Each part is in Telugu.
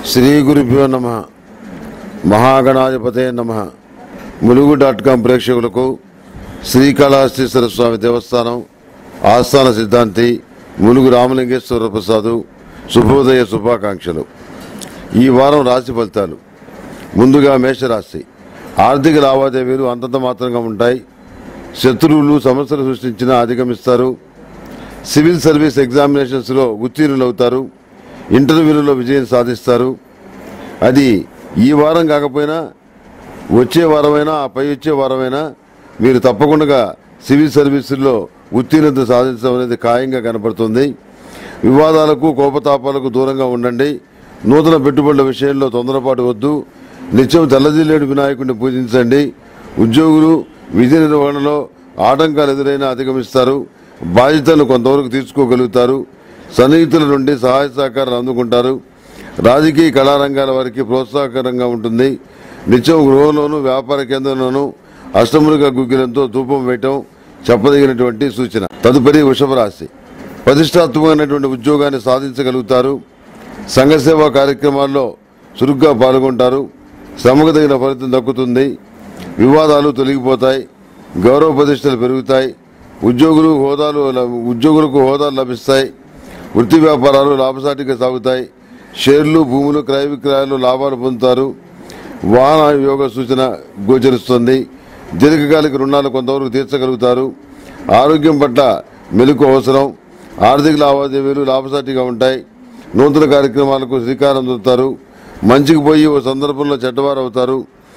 శ్రీ గురుభ్యో నమ మహాగణాధిపతే నమ ములుగు డాట్ కాం ప్రేక్షకులకు శ్రీకాళహస్తీశ్వర స్వామి దేవస్థానం ఆస్థాన సిద్ధాంతి ములుగు రామలింగేశ్వర ప్రసాదు శుభోదయ శుభాకాంక్షలు ఈ వారం రాశి ఫలితాలు ముందుగా మేషరాశి ఆర్థిక లావాదేవీలు అంతంత మాత్రంగా ఉంటాయి శత్రువులు సమస్యలు సృష్టించినా అధిగమిస్తారు సివిల్ సర్వీస్ ఎగ్జామినేషన్స్లో ఉత్తీర్ణులవుతారు ఇంటర్వ్యూలలో విజయం సాధిస్తారు అది ఈ వారం కాకపోయినా వచ్చే వారమైనా ఆ పై వచ్చే వారమైనా మీరు తప్పకుండా సివిల్ సర్వీసుల్లో ఉత్తీర్ణత సాధించడం అనేది ఖాయంగా కనపడుతుంది వివాదాలకు కోపతాపాలకు దూరంగా ఉండండి నూతన పెట్టుబడుల విషయంలో తొందరపాటు వద్దు నిత్యం తెల్లజిల్లేడు వినాయకుడిని పూజించండి ఉద్యోగులు విధి నిర్వహణలో ఆటంకాలు ఎదురైనా అధిగమిస్తారు బాధ్యతలు కొంతవరకు తీర్చుకోగలుగుతారు సన్నిహితుల నుండి సహాయ సహకారాలు అందుకుంటారు రాజకీయ కళారంగాల వారికి ప్రోత్సాహకరంగా ఉంటుంది నిత్యం గృహంలోనూ వ్యాపార కేంద్రంలోనూ అష్టములుగా గుగ్గిలంతో ధూపం వేయటం చెప్పదగినటువంటి సూచన తదుపరి వృషభ రాశి ప్రతిష్టాత్మకమైనటువంటి ఉద్యోగాన్ని సాధించగలుగుతారు సంఘ సేవా కార్యక్రమాల్లో చురుగ్గా పాల్గొంటారు శ్రమకు తగిన ఫలితం దక్కుతుంది వివాదాలు తొలగిపోతాయి గౌరవ ప్రతిష్టలు పెరుగుతాయి ఉద్యోగులు హోదాలు ఉద్యోగులకు హోదాలు లభిస్తాయి వృత్తి వ్యాపారాలు లాభసాటిగా సాగుతాయి షేర్లు భూములు క్రయ విక్రయాలు లాభాలు పొందుతారు వాహన యోగ సూచన గోచరిస్తుంది దీర్ఘకాలిక రుణాలు కొంతవరకు తీర్చగలుగుతారు ఆరోగ్యం పట్ల మెలకు అవసరం ఆర్థిక లావాదేవీలు లాభసాటిగా ఉంటాయి నూతన కార్యక్రమాలకు శ్రీకారం చుడతారు మంచికి పోయి ఓ సందర్భంలో చెడ్డవారు అవుతారు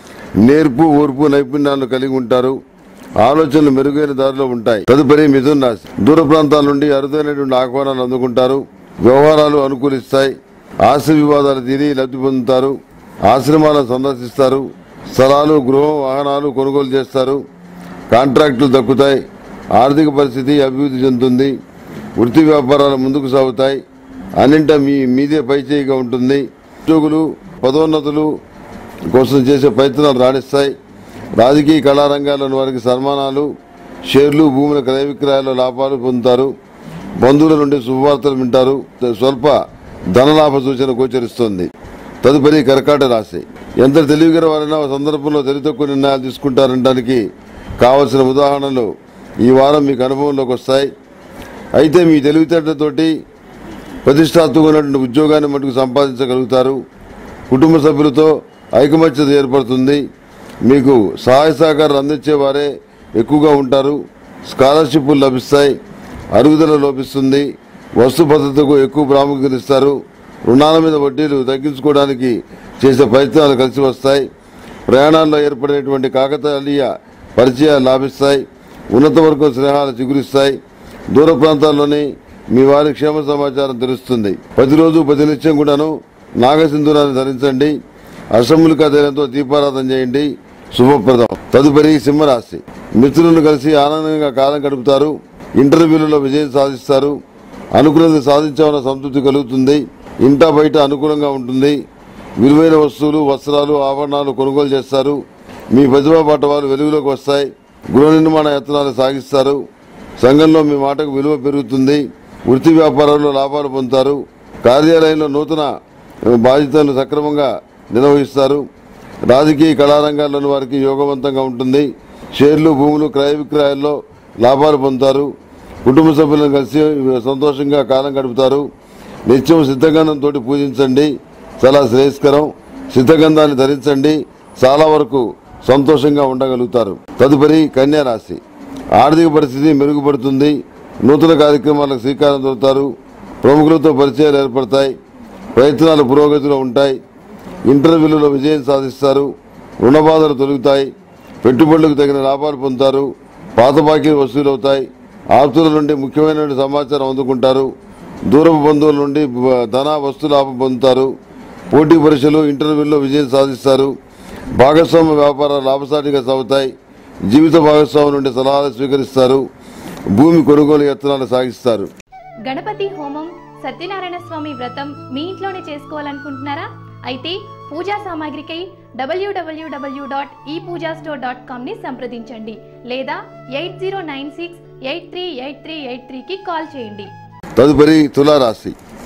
నేర్పు ఓర్పు నైపుణ్యాలను కలిగి ఉంటారు ఆలోచనలు మెరుగైన దారిలో ఉంటాయి తదుపరి మిథున్ రాశి దూర ప్రాంతాల నుండి అరుదైనటువంటి ఆహ్వానాలు అందుకుంటారు వ్యవహారాలు అనుకూలిస్తాయి ఆశ వివాదాలు తీరి లబ్ధి పొందుతారు ఆశ్రమాలను సందర్శిస్తారు స్థలాలు గృహం వాహనాలు కొనుగోలు చేస్తారు కాంట్రాక్టులు దక్కుతాయి ఆర్థిక పరిస్థితి అభివృద్ధి చెందుతుంది వృత్తి వ్యాపారాలు ముందుకు సాగుతాయి అన్నింట మీ మీదే పైచేయిగా ఉంటుంది ఉద్యోగులు పదోన్నతులు కోసం చేసే ప్రయత్నాలు రాణిస్తాయి రాజకీయ కళారంగాల్లోని వారికి సన్మానాలు షేర్లు భూముల క్రయ విక్రయాల్లో లాభాలు పొందుతారు బంధువుల నుండి శుభవార్తలు వింటారు స్వల్ప ధనలాభ సూచన గోచరిస్తోంది తదుపరి కర్కాట రాశి ఎంత తెలివిగల వారైనా ఒక సందర్భంలో తెలితక్కువ నిర్ణయాలు తీసుకుంటారనడానికి కావలసిన ఉదాహరణలు ఈ వారం మీకు అనుభవంలోకి వస్తాయి అయితే మీ తెలివితేటలతోటి ప్రతిష్టాత్మకమైనటువంటి ఉద్యోగాన్ని మటుకు సంపాదించగలుగుతారు కుటుంబ సభ్యులతో ఐకమత్యత ఏర్పడుతుంది మీకు సహాయ సహకారాలు అందించే వారే ఎక్కువగా ఉంటారు స్కాలర్షిప్లు లభిస్తాయి అరుగుదల లోపిస్తుంది వస్తు భద్రతకు ఎక్కువ ప్రాముఖ్యత ఇస్తారు రుణాల మీద వడ్డీలు తగ్గించుకోవడానికి చేసే ప్రయత్నాలు కలిసి వస్తాయి ప్రయాణాల్లో ఏర్పడేటువంటి కాకతాళీయ పరిచయాలు లాభిస్తాయి ఉన్నత వర్గం స్నేహాలు చిగురిస్తాయి దూర ప్రాంతాల్లోని మీ వారి క్షేమ సమాచారం తెలుస్తుంది ప్రతిరోజు ప్రతినిత్యం కూడాను నాగసింధురాన్ని ధరించండి అసమ్ములికా ధైర్యంతో దీపారాధన చేయండి శుభప్రదం తదుపరి సింహరాశి మిత్రులను కలిసి ఆనందంగా కాలం గడుపుతారు ఇంటర్వ్యూలలో విజయం సాధిస్తారు అనుకున్నది సాధించామన్న సంతృప్తి కలుగుతుంది ఇంటా బయట అనుకూలంగా ఉంటుంది విలువైన వస్తువులు వస్త్రాలు ఆభరణాలు కొనుగోలు చేస్తారు మీ ప్రతిభా పట్టవాలు వెలుగులోకి వస్తాయి గృహ నిర్మాణ యత్నాలు సాగిస్తారు సంఘంలో మీ మాటకు విలువ పెరుగుతుంది వృత్తి వ్యాపారాల్లో లాభాలు పొందుతారు కార్యాలయంలో నూతన బాధ్యతలు సక్రమంగా నిర్వహిస్తారు రాజకీయ కళారంగాల్లోని వారికి యోగవంతంగా ఉంటుంది షేర్లు భూములు క్రయ విక్రయాల్లో లాభాలు పొందుతారు కుటుంబ సభ్యులను కలిసి సంతోషంగా కాలం గడుపుతారు నిత్యం సిద్ధగంధంతో పూజించండి చాలా శ్రేయస్కరం సిద్ధగంధాన్ని ధరించండి చాలా వరకు సంతోషంగా ఉండగలుగుతారు తదుపరి కన్యా రాశి ఆర్థిక పరిస్థితి మెరుగుపడుతుంది నూతన కార్యక్రమాలకు శ్రీకారం దొరుకుతారు ప్రముఖులతో పరిచయాలు ఏర్పడతాయి ప్రయత్నాలు పురోగతిలో ఉంటాయి ఇంటర్వ్యూలలో విజయం సాధిస్తారు రుణ బాధలు తొలుగుతాయి పెట్టుబడులకు తగిన లాభాలు పొందుతారు పాత బాకీలు వసూలవుతాయి ఆస్తుల నుండి ముఖ్యమైన సమాచారం అందుకుంటారు దూరపు బంధువుల నుండి బ- ధన వస్తు లాభం పొందుతారు పోటీ పరీక్షలు ఇంటర్వ్యూల్లో విజయం సాధిస్తారు భాగస్వామ్య వ్యాపారాలు లాభసాటిగా సాగుతాయి జీవిత భాగస్వామి నుండి సలహాలు స్వీకరిస్తారు భూమి కొనుగోలు యత్నాలు సాగిస్తారు గణపతి హోమం సత్యనారాయణ స్వామి వ్రతం మీ ఇంట్లోనే చేసుకోవాలనుకుంటున్నారా అయితే పూజా సామాగ్రికై డబ్ల్యూడబ్ల్యూడబ్ల్యూ డాట్ ఈ పూజా స్టోర్ డాట్ కామ్ని సంప్రదించండి లేదా eight zero nine six eight three eight three eight త్రీకి కాల్ చేయండి తదుపరి తులారాశి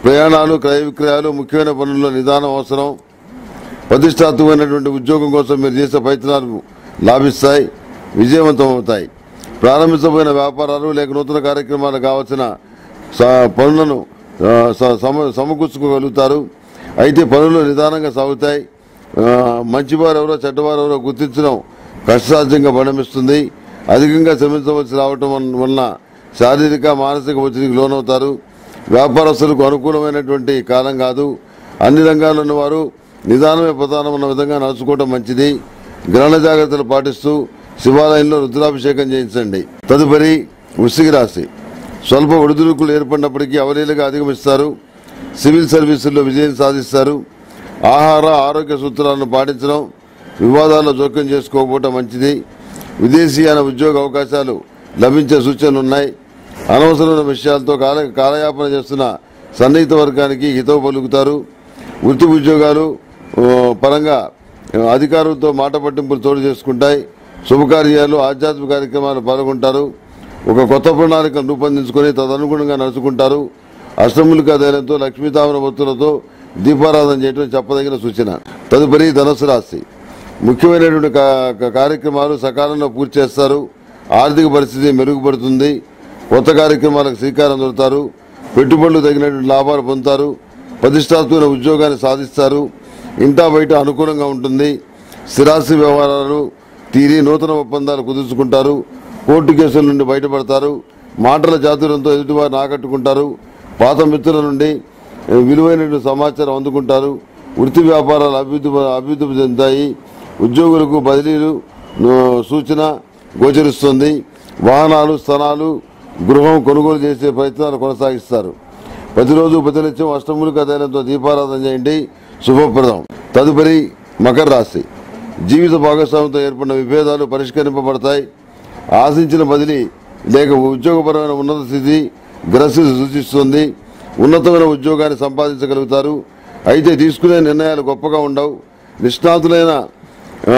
ప్రయాణాలు క్రయ విక్రయాలు ముఖ్యమైన పనుల్లో నిదానం అవసరం ప్రతిష్టాత్మకమైనటువంటి ఉద్యోగం కోసం మీరు చేసే ప్రయత్నాలు లాభిస్తాయి విజయవంతం అవుతాయి ప్రారంభించబోయిన వ్యాపారాలు లేక నూతన కార్యక్రమాలు కావాల్సిన స- పనులను ఆ, స- సమ సమకూర్చుకోగలుగుతారు అయితే పనులు నిదానంగా సాగుతాయి ఆ, మంచివారు ఎవరో చెడ్డవారు ఎవరో గుర్తించడం కష్టసాధ్యంగా పరిణమిస్తుంది అధికంగా శ్రమించవలసి రావటం వల్ల- వలన శారీరక మానసిక ఒత్తిడికి లోనవుతారు వ్యాపారస్తులకు అనుకూలమైనటువంటి కాలం కాదు అన్ని రంగాల్లో ఉన్నవారు నిదానమే ప్రధానం అన్న విధంగా నడుచుకోవడం మంచిది గ్రహణ జాగ్రత్తలు పాటిస్తూ శివాలయంలో రుద్రాభిషేకం చేయించండి తదుపరి వృశ్చిక రాశి స్వల్ప ఒడిదుడుకులు ఏర్పడినప్పటికీ అవలీలగా అధిగమిస్తారు సివిల్ సర్వీసుల్లో విజయం సాధిస్తారు ఆహార ఆరోగ్య సూత్రాలను పాటించడం వివాదాల్లో జోక్యం చేసుకోకపోవటం మంచిది విదేశీయాన ఉద్యోగ అవకాశాలు లభించే సూచనలు ఉన్నాయి అనవసరమైన విషయాలతో కాల కాలయాపన చేస్తున్న సన్నిహిత వర్గానికి హితవు పలుకుతారు వృత్తి ఉద్యోగాలు ఆ, పరంగా ఆ, అధికారులతో మాట పట్టింపులు చోటు చేసుకుంటాయి శుభకార్యాలు ఆధ్యాత్మిక కార్యక్రమాలు పాల్గొంటారు ఒక కొత్త ప్రణాళికను రూపొందించుకొని తదనుగుణంగా నడుచుకుంటారు అష్టములిక ధైర్యంతో లక్ష్మీతామర భక్తులతో దీపారాధన చేయడం చెప్పదగిన సూచన తదుపరి ధనుసు రాశి ముఖ్యమైనటువంటి కా- కా- కార్యక్రమాలు సకాలంలో పూర్తి చేస్తారు ఆర్థిక పరిస్థితి మెరుగుపడుతుంది కొత్త కార్యక్రమాలకు శ్రీకారం చుడతారు పెట్టుబడులు తగినటువంటి లాభాలు పొందుతారు ప్రతిష్టాత్మక ఉద్యోగాన్ని సాధిస్తారు ఇంటా బయట అనుకూలంగా ఉంటుంది స్థిరాస్తి వ్యవహారాలు తీరి నూతన ఒప్పందాలు కుదుర్చుకుంటారు కోర్టు కేసుల నుండి బయటపడతారు మాటల చాతుర్యంతో ఎదుటివారిని ఆకట్టుకుంటారు పాత మిత్రుల నుండి ఏ, విలువైనటువంటి సమాచారం అందుకుంటారు వృత్తి వ్యాపారాలు అభివృద్ధి అభివృద్ధి చెందుతాయి ఉద్యోగులకు బదిలీలు ఆ, సూచన గోచరిస్తుంది వాహనాలు స్థలాలు గృహం కొనుగోలు చేసే ప్రయత్నాలు కొనసాగిస్తారు ప్రతిరోజు ప్రతినిత్యం అష్టములిక దైనంతో దీపారాధన చేయండి శుభప్రదం తదుపరి మకర రాశి జీవిత భాగస్వామితో ఏర్పడిన విభేదాలు పరిష్కరింపబడతాయి ఆశించిన బదిలీ లేక ఉద్యోగపరమైన ఉన్నత స్థితి గ్రస్థితి సూచిస్తుంది ఉన్నతమైన ఉద్యోగాన్ని సంపాదించగలుగుతారు అయితే తీసుకునే నిర్ణయాలు గొప్పగా ఉండవు నిష్ణాతులైన ఆ,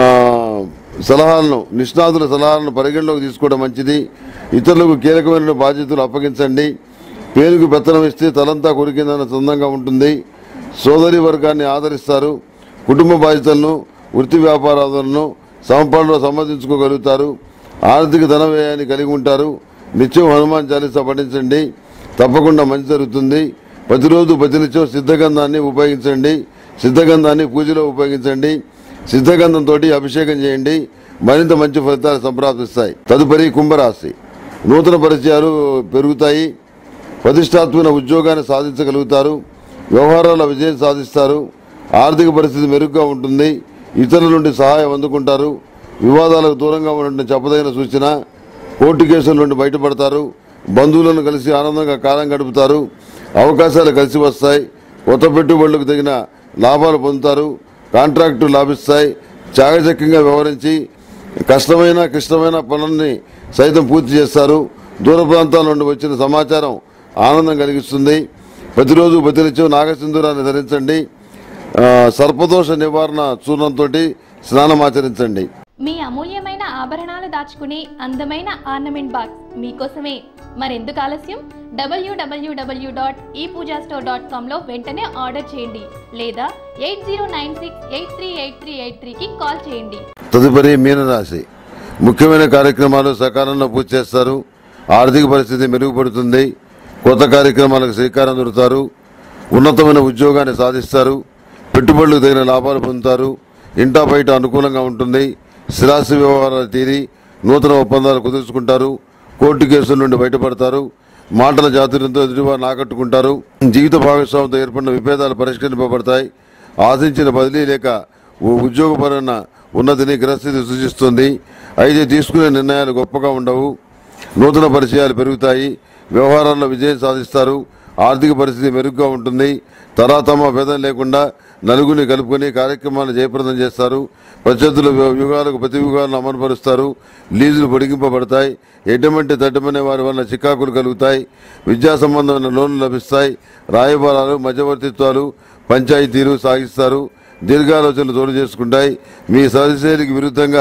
సలహాలను నిష్ణాతుల సలహాలను పరిగణలోకి తీసుకోవడం మంచిది ఇతరులకు కీలకమైన బాధ్యతలు అప్పగించండి పేరుకు పెత్తనం ఇస్తే తలంతా కొరికిందన్న సొంతంగా ఉంటుంది సోదరి వర్గాన్ని ఆదరిస్తారు కుటుంబ బాధ్యతలను వృత్తి వ్యాపారాలను సమపాలలో సంబంధించుకోగలుగుతారు ఆర్థిక ధన వ్యయాన్ని కలిగి ఉంటారు నిత్యం హనుమాన్ చాలీసా పఠించండి తప్పకుండా మంచి జరుగుతుంది ప్రతిరోజు ప్రతినిత్యం సిద్ధగంధాన్ని ఉపయోగించండి సిద్ధగంధాన్ని పూజలో ఉపయోగించండి సిద్ధగంధంతో అభిషేకం చేయండి మరింత మంచి ఫలితాలు సంప్రాప్తిస్తాయి తదుపరి కుంభరాశి నూతన పరిచయాలు పెరుగుతాయి ప్రతిష్టాత్మక ఉద్యోగాన్ని సాధించగలుగుతారు వ్యవహారాల విజయం సాధిస్తారు ఆర్థిక పరిస్థితి మెరుగ్గా ఉంటుంది ఇతరుల నుండి సహాయం అందుకుంటారు వివాదాలకు దూరంగా ఉండటం చెప్పదగిన సూచన కోర్టు కేసుల నుండి బయటపడతారు బంధువులను కలిసి ఆనందంగా కాలం గడుపుతారు అవకాశాలు కలిసి వస్తాయి కొత్త పెట్టుబడులకు తగిన లాభాలు పొందుతారు కాంట్రాక్టు లాభిస్తాయి చాకచక్యంగా వ్యవహరించి కష్టమైన క్లిష్టమైన పనుల్ని సైతం పూర్తి చేస్తారు దూర ప్రాంతాల నుండి వచ్చిన సమాచారం ఆనందం కలిగిస్తుంది ప్రతిరోజు ప్రతినిత్యం నాగసింధూరాన్ని ధరించండి ఆ, సర్పదోష నివారణ చూర్ణంతో స్నానం ఆచరించండి మీ అమూల్యమైన ఆభరణాలు దాచుకునే అందమైన ఆర్నమెంట్ బాక్స్ మీకోసమే మరెందుకు ఆలస్యం డబ్ల్యూడబ్ల్యూడబ్ల్యూ డాట్ ఈ పూజా స్టోర్ డాట్ కామ్లో వెంటనే ఆర్డర్ చేయండి లేదా eight zero nine six eight three eight three eight త్రీకి కాల్ చేయండి తదుపరి మీనరాశి ముఖ్యమైన కార్యక్రమాలు సకాలంలో పూర్తి చేస్తారు ఆర్థిక పరిస్థితి మెరుగుపడుతుంది కొత్త కార్యక్రమాలకు శ్రీకారం చుడతారు ఉన్నతమైన ఉద్యోగాన్ని సాధిస్తారు పెట్టుబడులకు తగిన లాభాలు పొందుతారు ఇంటా బయట అనుకూలంగా ఉంటుంది స్థిరాస్తి వ్యవహారాలు తీరి నూతన ఒప్పందాలు కుదుర్చుకుంటారు కోర్టు కేసుల నుండి బయటపడతారు మాటల చాతుర్యంతో ఎదుటివారిని ఆకట్టుకుంటారు జీవిత భాగస్వామితో ఏర్పడిన విభేదాలు పరిష్కరింపబడతాయి ఆశించిన బదిలీ లేక ఓ ఉద్యోగపరమైన ఉన్నతిని గ్రస్థితి సూచిస్తుంది అయితే తీసుకునే నిర్ణయాలు గొప్పగా ఉండవు నూతన పరిచయాలు పెరుగుతాయి వ్యవహారాల్లో విజయం సాధిస్తారు ఆర్థిక పరిస్థితి మెరుగ్గా ఉంటుంది తరాతమ భేదం లేకుండా నలుగురిని కలుపుకొని కార్యక్రమాలు జయప్రదం చేస్తారు ప్రత్యర్థుల వ్యూహాలకు ప్రతి వ్యూహాలను అమలుపరుస్తారు లీజులు పొడిగింపబడతాయి ఎటువంటి తట్టమనే వారి వల్ల చికాకులు కలుగుతాయి విద్యా సంబంధమైన లోన్లు లభిస్తాయి రాయబారాలు మధ్యవర్తిత్వాలు పంచాయతీలు సాగిస్తారు దీర్ఘాలోచనలు తోడు చేసుకుంటాయి మీ సరిశైలికి విరుద్ధంగా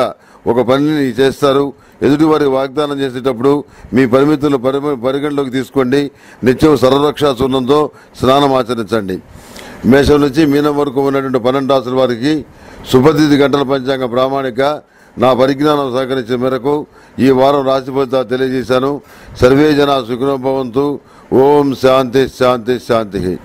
ఒక పనిని చేస్తారు ఎదుటివారికి వాగ్దానం చేసేటప్పుడు మీ పరిమితులను పరి- పరిగణలోకి తీసుకోండి నిత్యం సర్వరక్షా సూర్ణంతో స్నానం ఆచరించండి మేషం నుంచి మీనం వరకు ఉన్నటువంటి పన్నెండు రాసుల వారికి శుభతిథి గంటల పంచాంగ ప్రామాణిక నా పరిజ్ఞానం సహకరించిన మేరకు ఈ వారం రాశి ఫలితాలు తెలియజేశాను సర్వే జన సుఖినోభవంతు ఓం శాంతి శాంతి శాంతి